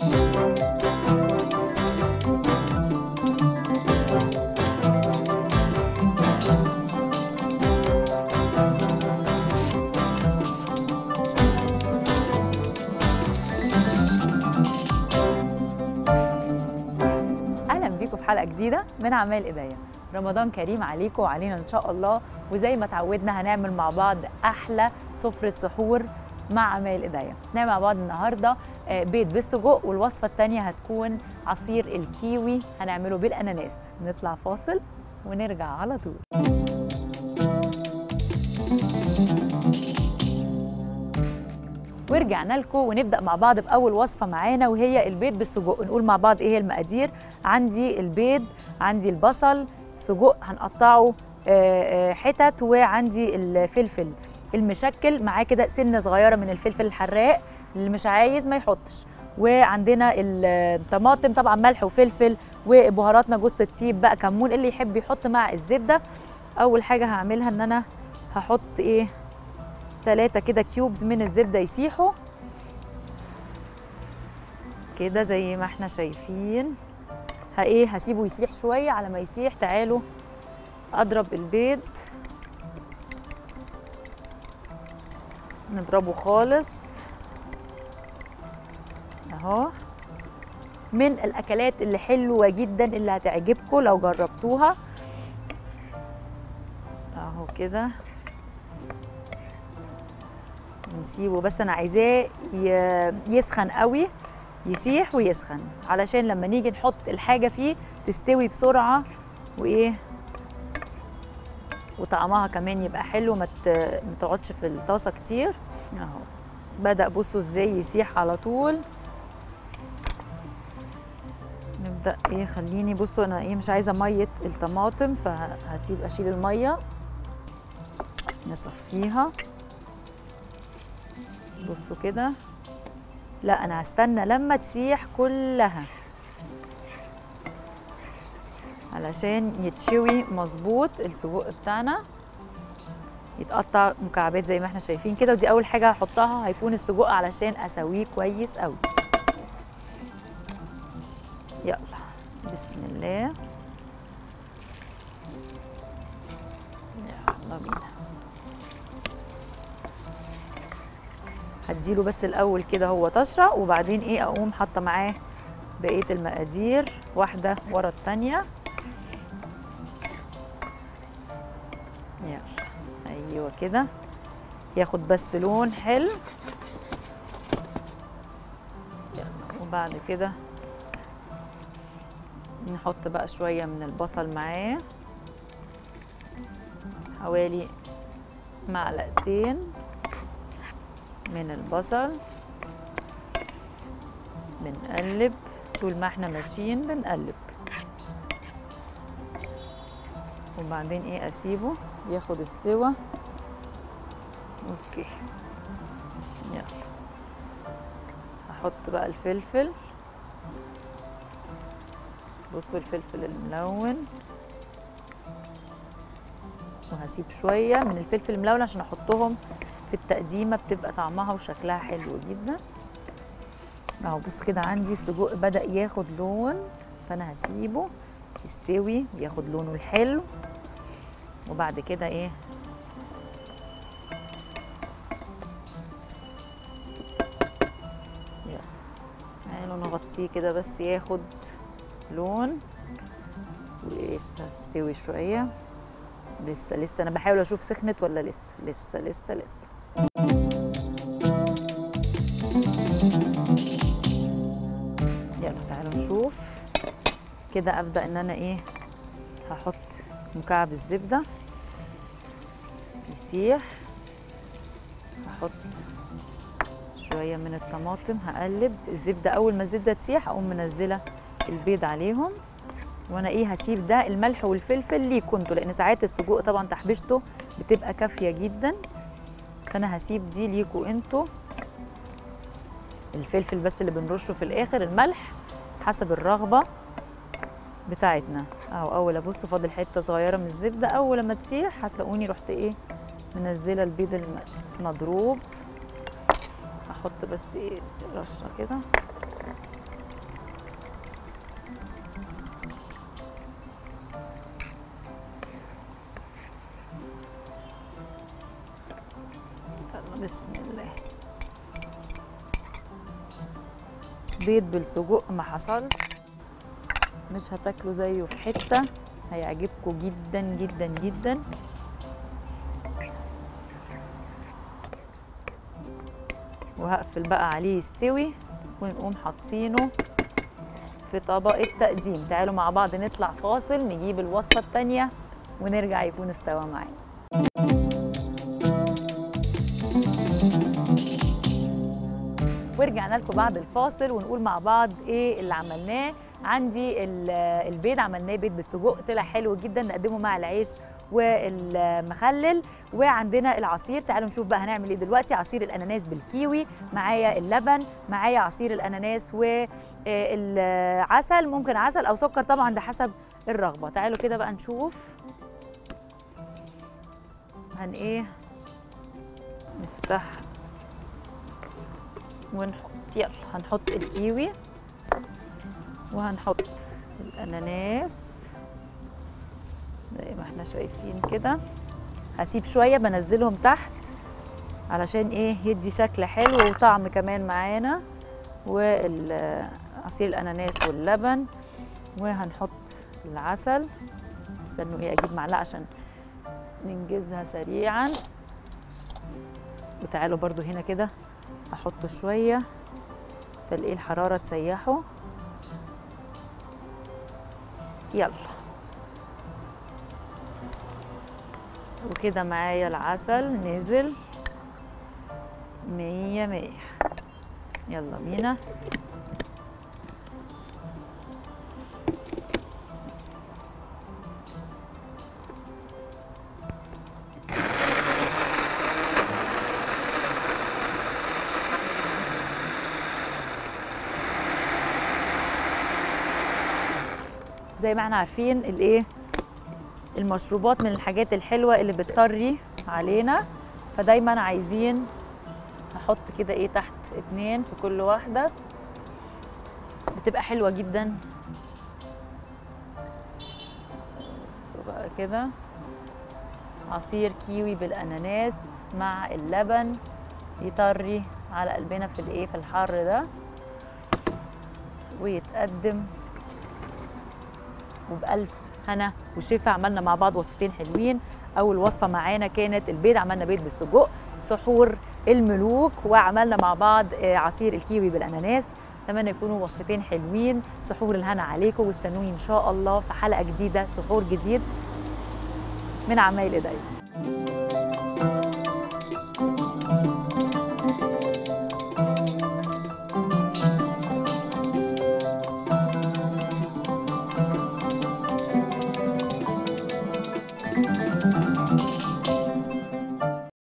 اهلا بيكم في حلقه جديده من اعمال ايديا رمضان كريم عليكم وعلينا ان شاء الله وزي ما اتعودنا هنعمل مع بعض احلى سفره سحور مع اعمال ايديا نعمل مع بعض النهارده آه، بيض بالسجق والوصفه الثانيه هتكون عصير الكيوي هنعمله بالاناناس نطلع فاصل ونرجع على طول ورجعنا لكم ونبدا مع بعض باول وصفه معانا وهي البيض بالسجق نقول مع بعض ايه هي المقادير عندي البيض عندي البصل سجق هنقطعه آه، آه، حتت وعندي الفلفل المشكل معاه كده سنه صغيره من الفلفل الحراق اللي مش عايز ما يحطش وعندنا الطماطم طبعا ملح وفلفل وبهاراتنا جوز الطيب بقى كمون اللي يحب يحط مع الزبده اول حاجه هعملها ان انا هحط ايه ثلاثة كده كيوبز من الزبدة يسيحوا كده زي ما احنا شايفين ها ايه هسيبه يسيح شوية على ما يسيح تعالوا اضرب البيض نضربه خالص اهو من الاكلات اللي حلوة جدا اللي هتعجبكم لو جربتوها اهو كده نسيبه بس انا عايزاه ي- يسخن قوي يسيح ويسخن علشان لما نيجي نحط الحاجه فيه تستوي بسرعه وايه وطعمها كمان يبقى حلو ما ت- ما تقعدش في الطاسه كتير اهو بدا بصوا ازاي يسيح على طول نبدا ايه خليني بصوا انا ايه مش عايزه ميه الطماطم فهسيب اشيل الميه نصفيها بصوا كده لا انا هستنى لما تسيح كلها علشان يتشوي مظبوط السجق بتاعنا يتقطع مكعبات زي ما احنا شايفين كده ودي اول حاجه هحطها هيكون السجق علشان اسويه كويس قوي يلا بسم الله يلا بينا هديله بس الاول كده هو طشه وبعدين ايه اقوم حاطه معاه بقيه المقادير واحده ورا التانيه يلا ايوه كده ياخد بس لون حلو يلا وبعد كده نحط بقى شويه من البصل معاه حوالي معلقتين من البصل بنقلب طول ما احنا ماشيين بنقلب وبعدين ايه اسيبه ياخد السوا اوكي يلا هحط بقى الفلفل بصوا الفلفل الملون وهسيب شويه من الفلفل الملون عشان احطهم في التقديمه بتبقى طعمها وشكلها حلو جدا اهو بصوا كده عندي السجق بدا ياخد لون فانا هسيبه يستوي وياخد لونه الحلو وبعد كده ايه يلا تعالوا نغطيه كده بس ياخد لون ولسه استوي شويه لسه لسه انا بحاول اشوف سخنت ولا لسه لسه لسه لسه يلا تعالوا نشوف كده ابدا ان انا ايه هحط مكعب الزبده يسيح هحط شويه من الطماطم هقلب الزبده اول ما الزبده تسيح اقوم منزله البيض عليهم وانا ايه هسيب ده الملح والفلفل ليكوا انتوا لان ساعات السجق طبعا تحبيشته بتبقى كافيه جدا فانا هسيب دي ليكوا انتوا الفلفل بس اللي بنرشه في الاخر الملح حسب الرغبه بتاعتنا اهو اول ابص فاضل حته صغيره من الزبده اول لما تسيح هتلاقوني رحت ايه منزله البيض المضروب هحط بس ايه رشه كده بسم الله بيض بالسجق ما حصلش مش هتاكلوا زيه في حته هيعجبكم جدا جدا جدا وهقفل بقى عليه يستوي ونقوم حاطينه في طبق التقديم تعالوا مع بعض نطلع فاصل نجيب الوصفة التانية ونرجع يكون استوى معانا ورجعنا لكم بعد الفاصل ونقول مع بعض ايه اللي عملناه عندي ال- البيض عملناه بيض بالسجق طلع حلو جدا نقدمه مع العيش والمخلل وعندنا العصير تعالوا نشوف بقى هنعمل ايه دلوقتي عصير الاناناس بالكيوي معايا اللبن معايا عصير الاناناس والعسل ممكن عسل او سكر طبعا ده حسب الرغبه تعالوا كده بقى نشوف هن ايه نفتح ونحط يلا هنحط الكيوي وهنحط الاناناس زي ما احنا شايفين كده هسيب شويه بنزلهم تحت علشان ايه يدي شكل حلو وطعم كمان معانا وعصير الاناناس واللبن وهنحط العسل استنوا ايه اجيب معلقه عشان ننجزها سريعا وتعالوا برضو هنا كده احطه شويه فالايه الحراره تسيحه يلا وكده معايا العسل نزل مية مية يلا بينا زي ما احنا عارفين الايه المشروبات من الحاجات الحلوه اللي بتطري علينا فدايما عايزين نحط كده ايه تحت اتنين في كل واحده بتبقى حلوه جدا بس بقى كده عصير كيوي بالاناناس مع اللبن يطري على قلبنا في الايه في الحر ده ويتقدم وبألف هنا وشفا عملنا مع بعض وصفتين حلوين أول وصفة معانا كانت البيض عملنا بيض بالسجق سحور الملوك وعملنا مع بعض آه، عصير الكيوي بالأناناس أتمنى يكونوا وصفتين حلوين سحور الهنا عليكم واستنوني إن شاء الله في حلقة جديدة سحور جديد من عمايل إيديا